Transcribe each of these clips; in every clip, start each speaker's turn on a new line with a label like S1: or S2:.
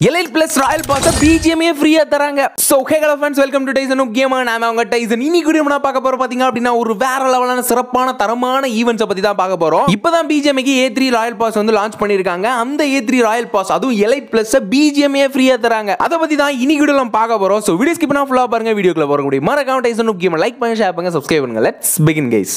S1: elite plus royal pass BGMA ஃப்ரீயா தராங்க so hey hello friends welcome to Tyson game நாம அவங்க Tyson இன்னைக்கு கூட என்ன பார்க்க போறோம் பாத்தீங்க அப்படின்னா ஒரு வேற லெவலான சிறப்பான தரமான ஈவெண்ட்ஸ் பத்தி தான் பார்க்க போறோம் இப்பதான் பிஜிஎம்க்கு ஏ த்ரீ ராயல் பாஸ் வந்து லான்ச் பண்ணிருக்காங்க அந்த ஏ த்ரீ ராயல் பாஸ் அதுவும் எலைட் பிளஸ் பிஜிஎம்ஏ ஃப்ரீயா தராங்க அதை பத்தி தான் இன்னைக்கு கூட நம்ம பார்க்க போறோம் சோ வீடியோ ஸ்கிப் பண்ணா ஃபுல்லா பாருங்க வீடியோக்குள்ள போற முடியும் மறக்காம டைசன் கேம் லைக் பண்ணி ஷேர் பண்ணுங்க சப்ஸ்கிரைப் பண்ணுங்க லெட்ஸ் பிகின் கைஸ்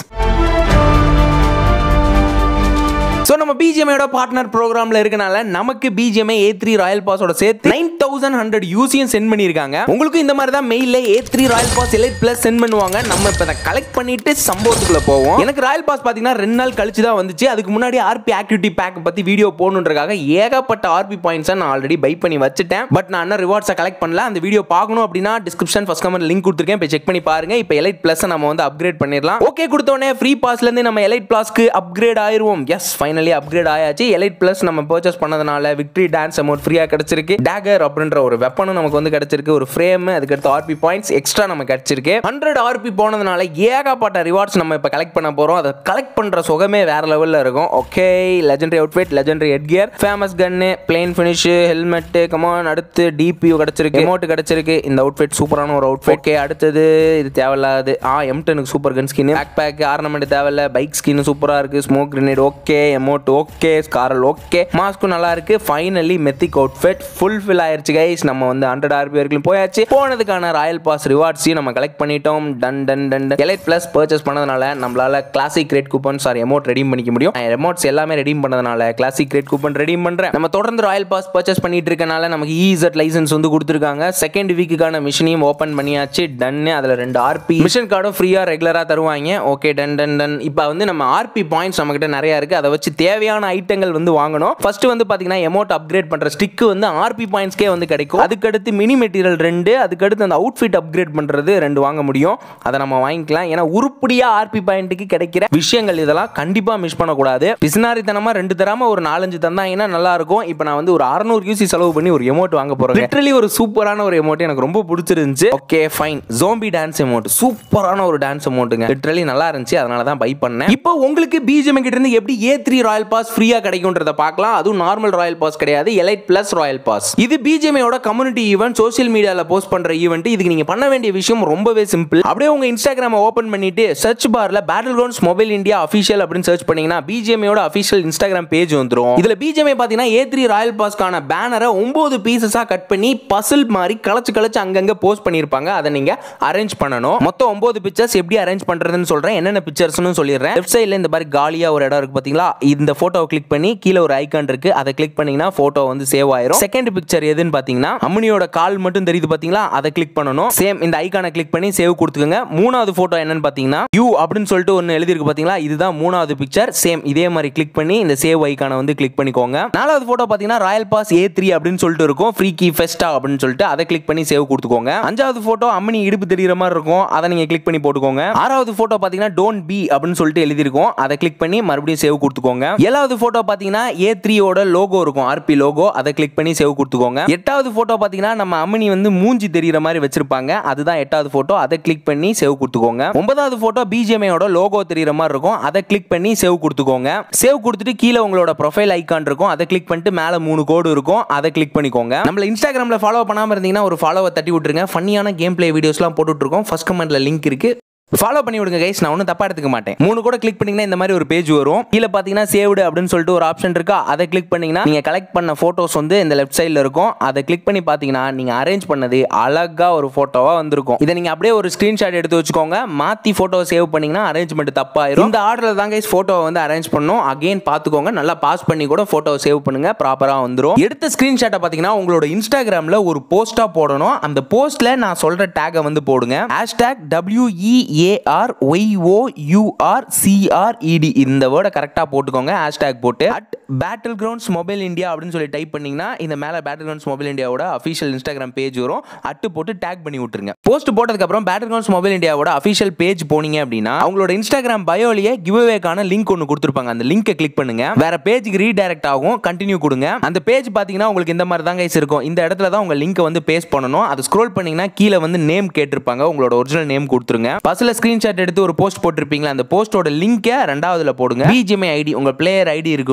S1: ஸோ நம்ம பிஜிஎம்ஐயோட பார்ட்னர் ப்ரோக்ராம்ல இருக்கனால நமக்கு பிஜிஎம்ஐ ஏ த்ரீ ராயல் பாஸோட சேர்த்து நைன் தௌசண்ட் ஹண்ட்ரட் யூசியும் சென்ட் பண்ணியிருக்காங்க உங்களுக்கு இந்த மாதிரி தான் மெயிலில் A three royal pass elite plus sent பண்ணுவாங்க நம்ம இப்போ அதை கலெக்ட் பண்ணிட்டு சம்பவத்துக்குள்ள போவோம் எனக்கு ராயல் பாஸ் பார்த்தீங்கன்னா ரெண்டு நாள் கழிச்சு தான் வந்துச்சு அதுக்கு முன்னாடி ஆர்பி ஆக்டிவிட்டி பேக் பற்றி வீடியோ போகணுன்றக்காக ஏகப்பட்ட ஆர்பி பாயிண்ட்ஸை நான் ஆல்ரெடி பை பண்ணி வச்சுட்டேன் பட் நான் இன்னும் ரிவார்ட்ஸை கலெக்ட் பண்ணல அந்த வீடியோ பார்க்கணும் அப்படின்னா டிஸ்கிரிப்ஷன் ஃபஸ்ட் கமெண்ட் லிங்க் கொடுத்துருக்கேன் இப்போ செக் பண்ணி பாருங்க இப்போ எலைட் பிளஸ் நம்ம வந்து அப்கிரேட் பண்ணிடலாம் ஓகே கொடுத்தோடனே ஃப்ரீ பாஸ்லேருந்து நம்ம எலைட் பிளாஸ்க்கு அப்கிரேட் ஆயிருவோம் எஸ் ஃபைனலி அப்கிரேட் ஆயாச்சு எலைட் பிளஸ் நம்ம பர்ச்சேஸ் பண்ணதுனால விக்டரி டான்ஸ் அமௌண்ட் ஃப்ரீயாக கிடைச்சிருக்கு டேகர் அப்படின்ற ஒரு வெப்பனும் நமக்கு வந்து கிடைச்சிருக்கு ஒரு ஃப்ரேம் அதுக்கடுத்து ஆர்பி பாயிண்ட்ஸ் எக்ஸ்ட்ரா நமக்கு கிடைச்சிருக்கு ஹண்ட்ரட் ஆர்பி போனதுனால ஏகப்பட்ட ரிவார்ட்ஸ் நம்ம இப்போ கலெக்ட் பண்ண போகிறோம் அதை கலெக்ட் பண்ணுற சுகமே வேற லெவலில் இருக்கும் okay legendary outfit legendary headgear famous gun plane finish helmet come on அடுத்து டிபியூ கிடைச்சிருக்கு எமௌண்ட் கிடைச்சிருக்கு இந்த அவுட்ஃபிட் சூப்பரான ஒரு அவுட்ஃபிட் ஓகே அடுத்தது இது தேவையில்லாது ஆ எம் டெனுக்கு super gun skin pack pack ornament தேவையில்ல பைக் ஸ்கின் சூப்பராக இருக்கு smoke grenade okay emote okay scarf okay மாஸ்க்கும் நல்லா இருக்கு finally mythic outfit full fill ஆயிருச்சு கைஸ் நம்ம வந்து ஹண்ட்ரட் ஆர்பி வரைக்கும் போயாச்சு போனதுக்கான ராயல் பாஸ் ரிவார்ட்ஸையும் நம்ம கலெக்ட் பண்ணிட்டோம் done done done elite plus purchase பண்ணதுனால நம்மளால classic crate coupon sorry emote redeem பண்ணிக்க முடியும் எமௌண்ட்ஸ் எல்லாமே ரெடீம் பண்ணதுனால கிளாசிக் கிரேட் கூப்பன் ரெடீம் பண்றேன் நம்ம தொடர்ந்து ராயல் பாஸ் பர்ச்சேஸ் பண்ணிட்டு இருக்கனால நமக்கு ஈசட் லைசன்ஸ் வந்து கொடுத்துருக்காங்க செகண்ட் வீக்குக்கான மிஷினையும் ஓப்பன் பண்ணியாச்சு டன்னு அதில் ரெண்டு ஆர்பி மிஷன் கார்டும் ஃப்ரீயாக ரெகுலராக தருவாங்க ஓகே டன் டன் டன் இப்போ வந்து நம்ம ஆர்பி பாயிண்ட்ஸ் நம்மகிட்ட நிறைய இருக்கு அதை வச்சு தேவையான ஐட்டங்கள் வந்து வாங்கணும் ஃபர்ஸ்ட் வந்து பார்த்தீங்கன்னா எமௌண்ட் அப்கிரேட் பண்ணுற ஸ்டிக் வந்து ஆர்பி பாயிண்ட்ஸ்க்கே வந்து கிடைக்கும் அதுக்கடுத்து மினி மெட்டீரியல் ரெண்டு அதுக்கடுத்து அந்த அவுட்ஃபிட் அப்கிரேட் பண்ணுறது ரெண்டு வாங்க முடியும் அதை நம்ம வாங்கிக்கலாம் ஏன்னா உருப்படியாக ஆர்பி பாயிண்ட்டுக்கு கிடைக்கிற விஷயங்கள் இதெல்லாம் கண்டிப்பாக மிஸ் பண்ணக்கூடாது பிசினாரித்தனமாக ரெண்டு தராம ஒரு நாலஞ்சு தந்தாங்கன்னா நல்லா இருக்கும் இப்போ நான் வந்து ஒரு அறநூறு யூசி செலவு பண்ணி ஒரு எமௌண்ட் வாங்க போகிறேன் லிட்டரலி ஒரு சூப்பரான ஒரு எமௌண்ட் எனக்கு ரொம்ப பிடிச்சிருந்துச்சு okay fine zombie dance emote சூப்பரான ஒரு டான்ஸ் அமௌண்ட்டுங்க லிட்டரலி நல்லா இருந்துச்சு அதனால தான் பை பண்ணேன் இப்போ உங்களுக்கு பிஜிஎம் கிட்ட இருந்து எப்படி ஏ த்ரீ ராயல் பாஸ் ஃப்ரீயாக கிடைக்கும்ன்றத பார்க்கலாம் அதுவும் நார்மல் ராயல் பாஸ் கிடையாது எலைட் பிளஸ் ராயல் பாஸ் இது பிஜிஎம்ஐயோட கம்யூனிட்டி ஈவெண்ட் சோஷியல் மீடியாவில் போஸ்ட் பண்ற ஈவெண்ட் இதுக்கு நீங்க பண்ண வேண்டிய விஷயம் ரொம்பவே சிம்பிள் அப்படியே உங்க இன்ஸ்டாகிராமை ஓப்பன் பண்ணிட்டு சர்ச் பார்ல Battlegrounds Mobile India official அப்படின்னு சர்ச் பண்ணீங்கன்னா பிஜிஎம்ஐயோட அஃபிஷியல் இன்ஸ்டாகிராம் பேஜ் வந்துரும் இதுல பிஜிஎம்ஐ பாத்தீங்கன்னா ஏ த்ரீ ராயல் பாஸ்க்கான பேனரை ஒன்பது பீசஸா கட் பண்ணி பசில் மாதிரி கலச்சு கலச்சு அங்கங்க போஸ்ட் பண்ணிருப்பாங்க அதை நீங்க அரேஞ்ச் பண்ணணும் மொத்தம் ஒன்பது பிக்சர்ஸ் எப்படி அரேஞ்ச் பண்றதுன்னு சொல்றேன் என்னென்ன பிக்சர்ஸ்னு சொல்லிடுறேன் லெஃப்ட் சைடுல இந்த மாதிரி காலியா ஒரு இடம் இருக்கு பாத்தீங்களா இந்த போட்டோவை கிளிக் பண்ணி கீழே ஒரு ஐகான் இருக்கு அதை கிளிக் பண்ணீங்கன்னா போட்டோ வந்து சேவ் ஆயிரும் செகண்ட் பிக்சர் எதுன்னு பாத்தீங்கன்னா அம்மனியோட கால் மட்டும் தெரியுது பாத்தீங்களா அதை கிளிக் பண்ணணும் சேம் இந்த ஐகானை கிளிக் பண்ணி சேவ் கொடுத்துக்கோங்க மூணாவது போட்டோ என்னன்னு பாத்தீங்கன்னா யூ அப்படின்னு சொல்லிட்டு ஒன்னு எழுதிருக்கு பாத்தீங்களா இதுதான் மூணாவது பிக்சர் சேம் இதே மாதிரி கிளிக் பண்ணி இந்த சேவ் ஐகானை வந்து கிளிக் பண்ணிக்கோங்க நாலாவது போட்டோ பாத்தீங்கன்னா ராயல் பாஸ் ஏ த்ரீ அப்படின்னு சொல்லிட்டு இருக்கும் ஃப்ரீ கீ ஃபெஸ்டா அப்படின்னு சொல்லிட்டு அதை கிளிக் பண்ணி சேவ் கொடுத்துக்கோங்க அஞ்சாவது போட்டோ அம்மனி இடுப்பு தெரியுற மாதிரி இருக்கும் அதை நீங்க கிளிக் பண்ணி போட்டுக்கோங்க ஆறாவது போட்டோ பாத்தீங்கன்னா டோன்ட் பி அப்படின்னு சொல்லிட்டு எழுதிருக்கும் அதை கிளிக் பண்ணி மறுபடியும் சேவ் கொடுத்துக்கோங்க ஏழாவது போட்டோ பாத்தீங்கன்னா ஏ த்ரீயோட லோகோ இருக்கும் ஆர்பி லோகோ அதை கிளிக் பண்ணி சேவ் கொடுத்துக்கோங்க எட்டாவது போட்டோ பாத்தீங்கன்னா நம்ம அம்மனி வந்து மூஞ்சி தெரியுற மாதிரி வச்சிருப்பாங்க அதுதான் எட்டாவது போட்டோ அதை கிளிக் பண்ணி சேவ் கொடுத்துக்கோங்க ஒன்பதாவது போட்டோ பிஜிஎம்ஐயோட லோகோ தெரியுற மாதிரி இருக்கும் அதை கிளிக் பண்ணி சேவ் கொடுத்துக்கோங்க சேவ் கொடுத்துட்டு கீழே உங்களோட ப்ரொஃபைல் ஐக்கான் இருக்கும் அதை கிளிக் பண்ணிட்டு மேலே மூணு கோடு இருக்கும் அதை கிளிக் பண்ணிக்கோங்க நம்மள இன்ஸ்டாகிராமில் ஃபாலோ பண்ணாமல் இருந்தீங்கன்னா ஒரு ஃபாலோவை தட்டி விட்டுருங்க ஃபன்னியான கேம் பிளே வீடியோஸ்லாம் போட்டுட்டு இருக்கோம் ஃபர்ஸ்ட் கமெண்ட்ல லிங்க் இருக்கு ஃபாலோ பண்ணி விடுங்க கைஸ் நான் ஒன்றும் தப்பா எடுத்துக்க மாட்டேன் மூணு கூட கிளிக் பண்ணீங்கன்னா இந்த மாதிரி ஒரு பேஜ் வரும் கீழே பார்த்தீங்கன்னா சேவ்டு அப்படின்னு சொல்லிட்டு ஒரு ஆப்ஷன் இருக்கா அதை கிளிக் பண்ணீங்கன்னா நீங்க கலெக்ட் பண்ண போட்டோஸ் வந்து இந்த லெஃப்ட் சைடில் இருக்கும் அதை கிளிக் பண்ணி பார்த்தீங்கன்னா நீங்க அரேஞ்ச் பண்ணது அழகா ஒரு போட்டோவா வந்திருக்கும் இதை நீங்க அப்படியே ஒரு ஸ்கிரீன்ஷாட் எடுத்து வச்சுக்கோங்க மாத்தி போட்டோ சேவ் பண்ணீங்கன்னா அரேஞ்ச்மெண்ட் தப்பாயிரும் இந்த ஆர்டரில் தான் கைஸ் போட்டோவை வந்து அரேஞ்ச் பண்ணணும் அகைன் பார்த்துக்கோங்க நல்லா பாஸ் பண்ணி கூட போட்டோ சேவ் பண்ணுங்க ப்ராப்பராக வந்துடும் எடுத்த ஸ்கிரீன்ஷாட்டை பார்த்தீங்கன்னா உங்களோட இன்ஸ்டாகிராமில் ஒரு போஸ்ட்டாக போடணும் அந்த போஸ்ட்ல நான் சொல்ற டேகை வந்து போடுங்க ஹேஷ்டாக் டபிள்யூஇஏஆர் ஒய்ஓ யூஆர் சிஆர்இடி இந்த வேர்டை கரெக்டாக போட்டுக்கோங்க ஹேஷ்டாக் போட்டு at Battlegrounds Mobile India அப்படின்னு சொல்லி டைப் பண்ணீங்கன்னா இந்த மேலே பேட்டில் கிரவுண்ட்ஸ் மொபைல் இந்தியாவோட அஃபிஷியல் இன்ஸ்டாகிராம் பேஜ் வரும் அட்டு போட்டு டேக் பண்ணி விட்டுருங்க போஸ்ட் போட்டதுக்கப்புறம் பேட்டில் கிரவுண்ட்ஸ் மொபைல் இந்தியாவோட அஃபிஷியல் பேஜ் போனீங்க அப்படின்னா அவங்களோட இன்ஸ்டாகிராம் பயோலியே கிவ்அவேக்கான லிங்க் ஒன்று கொடுத்துருப்பாங்க அந்த லிங்கை கிளிக் பண்ணுங்க வேற பேஜுக்கு ரீடைரக்ட் ஆகும் கண்டினியூ கொடுங்க அந்த பேஜ் பார்த்தீங்கன்னா உங்களுக்கு இந்த மாதிரி தான் கைஸ் இருக்கும் இந்த இடத்துல தான் உங்க லிங்கை வந்து பேஸ்ட் பண்ணணும் அது ஸ்க்ரோல் பண்ணீங்கன்னா கீழே வந்து நேம் கேட்டிருப்பாங்க உங்களோட ஒரிஜினல் நேம் கொடுத்துருங்க பஸ்ல ஸ்கிரீன்ஷாட் எடுத்து ஒரு போஸ்ட் போட்டிருப்பீங்களா அந்த போஸ்டோட லிங்கை ரெண்டாவதுல போடுங்க பிஜிஎம்ஐ ஐடி உங்க பிளேயர் ஐடி இருக்கும்ல பிஜிஎம்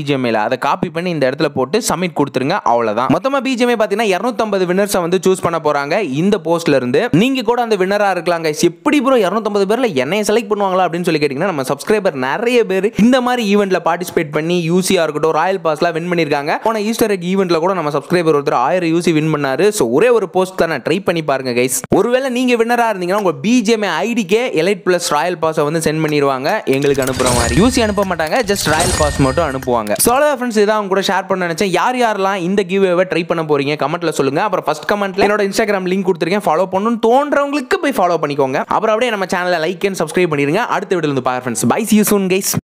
S1: பிஜிஎம்ஏல அதை காப்பி பண்ணி இந்த இடத்துல போட்டு சப்மிட் கொடுத்துருங்க அவ்வளவுதான் மொத்தமா பிஜிஎம்ஏ பார்த்தீங்கன்னா இரநூத்தம்பது வின்னர்ஸை வந்து சூஸ் பண்ண போறாங்க இந்த போஸ்ட்ல இருந்து நீங்க கூட அந்த வின்னரா இருக்கலாம் guys எப்படி ப்ரோ இரநூத்தம்பது பேர்ல என்னைய செலக்ட் பண்ணுவாங்களா அப்படின்னு சொல்லி கேட்டீங்கன்னா நம்ம சப்ஸ்கிரைபர் நிறைய பேர் இந்த மாதிரி ஈவெண்ட்ல பார்ட்டிசிபேட் பண்ணி யூசியா இருக்கட்டும் ராயல் பாஸ்லாம் வின் பண்ணிருக்காங்க போன ஈஸ்டர் எக் ஈவெண்ட்ல கூட நம்ம சப்ஸ்கிரைபர் ஒருத்தர் ஆயிரம் யூசி வின் பண்ணாரு ஸோ ஒரே ஒரு போஸ்ட் தானே ட்ரை பண்ணி பாருங்க கைஸ் ஒருவேளை நீங்க வின்னரா இருந்தீங்கன்னா உங்க பிஜிஎம்ஏ ஐடிக்கே எலைட் பிளஸ் ராயல் பாஸை வந்து சென்ட் பண்ணிடுவாங்க எங்களுக்கு அனுப்புற மாதிரி யூசி அனுப்ப மாட்டாங்க ஜஸ்ட் ராயல் பாஸ் மட்டும் அனுப்புவாங்க ஸோ அவ்வளோ ஃப்ரெண்ட்ஸ் இதான் அவங்க கூட ஷேர் பண்ண நினைச்சேன் யார் யாரெல்லாம் இந்த கிவ்வே ட்ரை பண்ண போறீங்க கமெண்ட்ல சொல்லுங்க அப்புறம் ஃபர்ஸ்ட் கமெண்ட்ல என்னோட இன்ஸ்டாகிராம் லிங்க் கொடுத்துருக்கேன் ஃபாலோ பண்ணணும்னு தோன்றவங்களுக்கு போய் ஃபாலோ பண்ணிக்கோங்க அப்புறம் அப்படியே நம்ம சேனலை லைக் அண்ட் சப்ஸ்கிரைப் பண்ணிருங்க அடுத்த வீடியோ வந்து பாருங்க friends bye see you soon guys